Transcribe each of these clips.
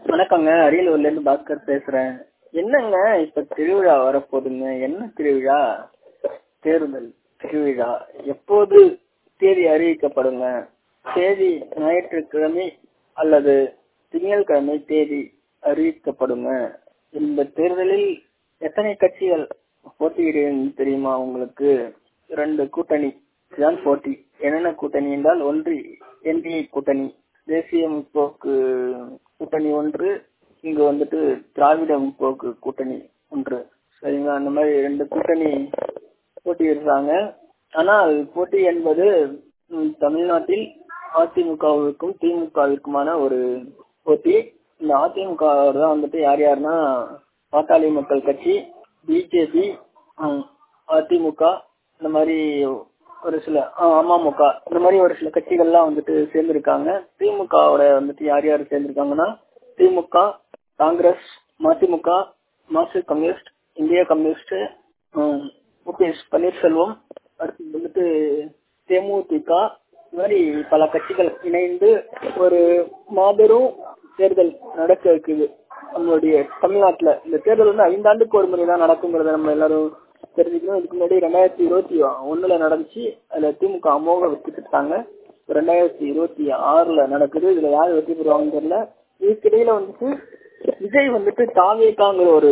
வணக்கங்க அரியலூர்ல இருந்து பாஸ்கர் பேசுறேன் என்னங்க இப்ப திருவிழா வரப்போகுதுங்க என்ன திருவிழா தேர்தல் திருவிழா எப்போது தேதி அறிவிக்கப்படுங்க தேதி ஞாயிற்றுக்கிழமை அல்லது திங்கட்கிழமை தேதி அறிவிக்கப்படுங்க இந்த தேர்தலில் எத்தனை கட்சிகள் போட்டியிடுன்னு தெரியுமா உங்களுக்கு இரண்டு கூட்டணி தான் போட்டி என்னென்ன கூட்டணி என்றால் ஒன்று என்டிஏ கூட்டணி தேசிய முற்போக்கு கூட்டணி ஒன்று இங்க வந்துட்டு திராவிட முற்போக்கு கூட்டணி ஒன்று சரிங்களா அந்த மாதிரி ரெண்டு கூட்டணி போட்டியிடுறாங்க ஆனால் போட்டி என்பது ம், தமிழ்நாட்டில் அதிமுகவிற்கும் திமுகவிற்குமான ஒரு போட்டி இந்த அதிமுக தான் வந்துட்டு யார் யாருன்னா பாட்டாளி மக்கள் கட்சி பிஜேபி அதிமுக இந்த மாதிரி ஒரு சில ஆ, அமமுக இந்த மாதிரி ஒரு சில கட்சிகள்லாம் வந்துட்டு சேர்ந்திருக்காங்க திமுகவோட வந்துட்டு யார் யார் சேர்ந்திருக்காங்கன்னா திமுக காங்கிரஸ் மதிமுக மார்க்சிஸ்ட் கம்யூனிஸ்ட் இந்திய கம்யூனிஸ்ட் ஓபிஎஸ் பன்னீர்செல்வம் அடுத்து வந்துட்டு தேமுதிக இந்த மாதிரி பல கட்சிகள் இணைந்து ஒரு மாபெரும் தேர்தல் நடக்க இருக்குது நம்மளுடைய தமிழ்நாட்டுல இந்த தேர்தல் வந்து ஐந்தாண்டுக்கு ஒரு முறை தான் நடக்குங்கிறத நம்ம எல்லாரும் தெரிஞ்சுக்கணும் இதுக்கு முன்னாடி ரெண்டாயிரத்தி இருபத்தி ஒண்ணுல நடந்துச்சு அதுல திமுக அமோக வெற்றி பெற்றாங்க ரெண்டாயிரத்தி இருபத்தி ஆறுல நடக்குது இதுல யார் வெற்றி பெறுவாங்கன்னு தெரியல இதுக்கிடையில வந்துட்டு விஜய் வந்துட்டு தாவேக்காங்கிற ஒரு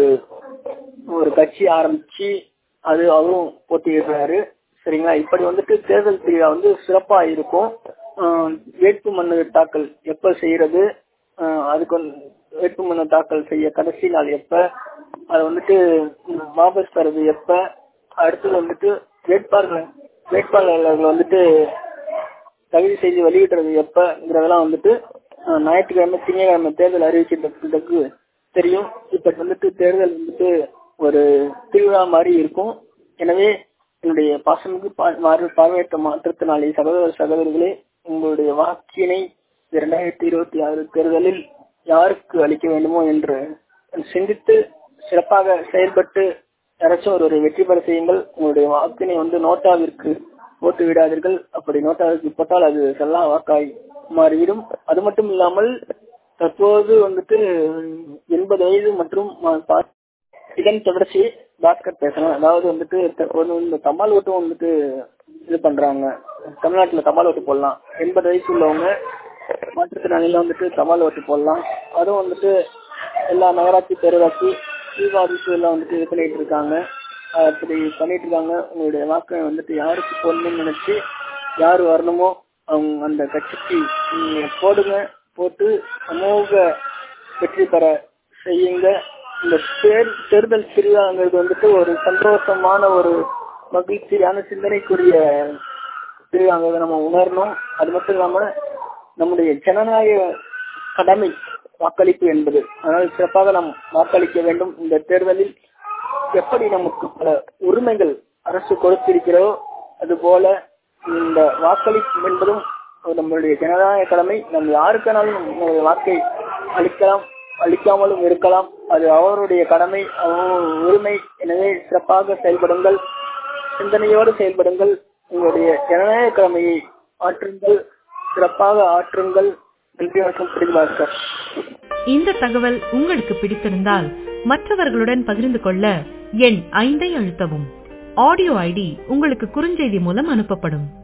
ஒரு கட்சி ஆரம்பிச்சு அது அவரும் போட்டியிடுறாரு சரிங்களா இப்படி வந்துட்டு தேர்தல் திருவிழா வந்து சிறப்பா இருக்கும் ஆஹ் வேட்பு மனு தாக்கல் எப்ப செய்யறது ஆஹ் அதுக்கு வந்து வேட்பு மனு தாக்கல் செய்ய கடைசி நாள் எப்ப அது வந்துட்டு ம், வாபஸ் தரது எப்ப அடுத்தது வந்துட்டு வேட்பாளர் வேட்பாளர்கள் வந்துட்டு தகுதி செய்து வெளியிடுறது எப்பங்கிறதெல்லாம் வந்துட்டு அஹ், ஞாயிற்றுக்கிழமை திங்கட்கிழமை தேர்தல் அறிவிக்கிறதுக்கு தெரியும் இப்ப வந்துட்டு தேர்தல் வந்துட்டு ஒரு திருவிழா மாதிரி இருக்கும் எனவே என்னுடைய பாசமிகு பா- மாறு- பார்வையற்ற மாற்றுத்திறனாளி சகோதர சகோதரிகளே உங்களுடைய வாக்கினை இரண்டாயிரத்தி இருபத்தி ஆறு தேர்தலில் யாருக்கு அளிக்க வேண்டுமோ என்று சிந்தித்து சிறப்பாக செயல்பட்டு யாராச்சும் ஒரு ஒரு வெற்றி பெற செய்யுங்கள் உங்களுடைய வாக்கினை வந்து நோட்டாவிற்கு போட்டு விடாதீர்கள் அப்படி நோட்டாவிற்கு போட்டால் அது செல்லா வாக்காய் மாறிவிடும் அது மட்டும் இல்லாமல் தற்போது வந்துட்டு எண்பது வயது மற்றும் ம- பா- இதன் தொடர்ச்சி பாஸ்கர் பேசணும் அதாவது வந்துட்டு தற்போது இந்த தபால் ஓட்டும் வந்துட்டு இது பண்றாங்க தமிழ்நாட்டுல தபால் ஓட்டு போடலாம் எண்பது வயசு உள்ளவங்க மாற்றுத்திறனாளில வந்துட்டு தபால் ஓட்டு போடலாம் அதுவும் வந்துட்டு எல்லா நகராட்சி பேரூராட்சி தீபாவளிக்கு எல்லாம் வந்துட்டு இது பண்ணிட்டு இருக்காங்க அஹ் அப்படி பண்ணிட்டு இருக்காங்க உங்களுடைய வாக்கை வந்துட்டு யாருக்கு போடணும்னு நினைச்சு யார் வரணுமோ அவங்க அந்த கட்சிக்கு நீங்க போடுங்க போட்டு அமோக வெற்றி பெற செய்யுங்க இந்த தேர் தேர்தல் திருவிழாங்கிறது வந்துட்டு ஒரு சந்தோஷமான ஒரு மகிழ்ச்சியான சிந்தனைக்குரிய திருவிழாங்கிறத நம்ம உணரணும் அது மட்டும் இல்லாம நம்முடைய ஜனநாயக கடமை வாக்களிப்பு என்பது அதனால் சிறப்பாக நாம் வாக்களிக்க வேண்டும் இந்த தேர்தலில் எப்படி நமக்கு பல உரிமைகள் அரசு கொடுத்திருக்கிறதோ அதுபோல இந்த வாக்களிப்பு என்பதும் நம்மளுடைய ஜனநாயக கடமை நம்ம யாருக்கானாலும் நம்முடைய வாக்கை அளிக்கலாம் அளிக்காமலும் இருக்கலாம் அது அவருடைய கடமை அவர் உரிமை எனவே சிறப்பாக செயல்படுங்கள் சிந்தனையோடு செயல்படுங்கள் உங்களுடைய ஜனநாயக கடமையை ஆற்றுங்கள் சிறப்பாக ஆற்றுங்கள் நன்றி வணக்கம் பிரிவாஸ்கர் இந்த தகவல் உங்களுக்கு பிடித்திருந்தால் மற்றவர்களுடன் பகிர்ந்து கொள்ள எண் ஐந்தை அழுத்தவும் ஆடியோ ஐடி உங்களுக்கு குறுஞ்செய்தி மூலம் அனுப்பப்படும்